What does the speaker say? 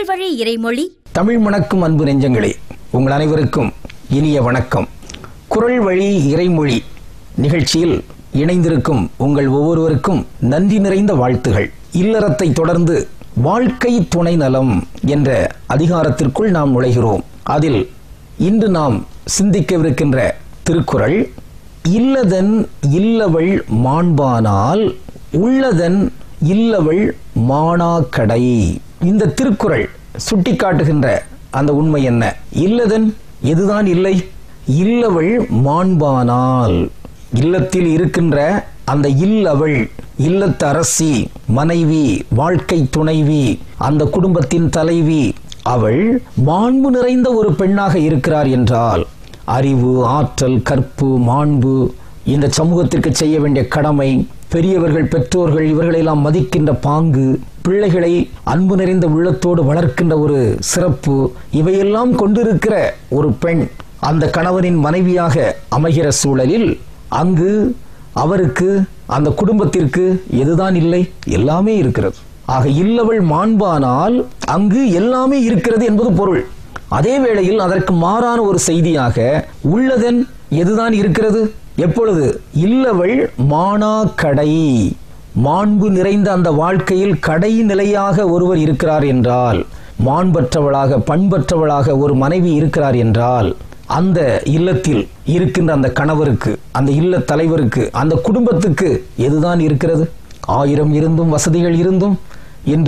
குரல் வழி இறைமொழி தமிழ் மணக்கும் அன்பு நெஞ்சங்களே உங்கள் அனைவருக்கும் இனிய வணக்கம் குரல் வழி இறைமொழி நிகழ்ச்சியில் இணைந்திருக்கும் உங்கள் ஒவ்வொருவருக்கும் நன்றி நிறைந்த வாழ்த்துகள் இல்லறத்தை தொடர்ந்து வாழ்க்கை துணை நலம் என்ற அதிகாரத்திற்குள் நாம் நுழைகிறோம் அதில் இன்று நாம் சிந்திக்கவிருக்கின்ற திருக்குறள் இல்லதன் இல்லவள் மாண்பானால் உள்ளதன் இல்லவள் மானாக்கடை இந்த திருக்குறள் சுட்டிக்காட்டுகின்ற அந்த உண்மை என்ன இல்லதன் எதுதான் இல்லை இல்லவள் மாண்பானால் இல்லத்தில் இருக்கின்ற அந்த இல்லவள் இல்லத்து அரசி மனைவி வாழ்க்கை துணைவி அந்த குடும்பத்தின் தலைவி அவள் மாண்பு நிறைந்த ஒரு பெண்ணாக இருக்கிறார் என்றால் அறிவு ஆற்றல் கற்பு மாண்பு இந்த சமூகத்திற்கு செய்ய வேண்டிய கடமை பெரியவர்கள் பெற்றோர்கள் இவர்களெல்லாம் மதிக்கின்ற பாங்கு பிள்ளைகளை அன்பு நிறைந்த உள்ளத்தோடு வளர்க்கின்ற ஒரு சிறப்பு இவையெல்லாம் கொண்டிருக்கிற ஒரு பெண் அந்த கணவனின் மனைவியாக அமைகிற சூழலில் அங்கு அவருக்கு அந்த குடும்பத்திற்கு எதுதான் இல்லை எல்லாமே இருக்கிறது ஆக இல்லவள் மாண்பானால் அங்கு எல்லாமே இருக்கிறது என்பது பொருள் அதே வேளையில் அதற்கு மாறான ஒரு செய்தியாக உள்ளதன் எதுதான் இருக்கிறது எப்பொழுது இல்லவள் மானாக்கடை மாண்பு நிறைந்த அந்த வாழ்க்கையில் கடை நிலையாக ஒருவர் இருக்கிறார் என்றால் மாண்பற்றவளாக பண்பற்றவளாக ஒரு மனைவி இருக்கிறார் என்றால் அந்த இல்லத்தில் இருக்கின்ற அந்த கணவருக்கு அந்த இல்ல தலைவருக்கு அந்த குடும்பத்துக்கு எதுதான் இருக்கிறது ஆயிரம் இருந்தும் வசதிகள் இருந்தும்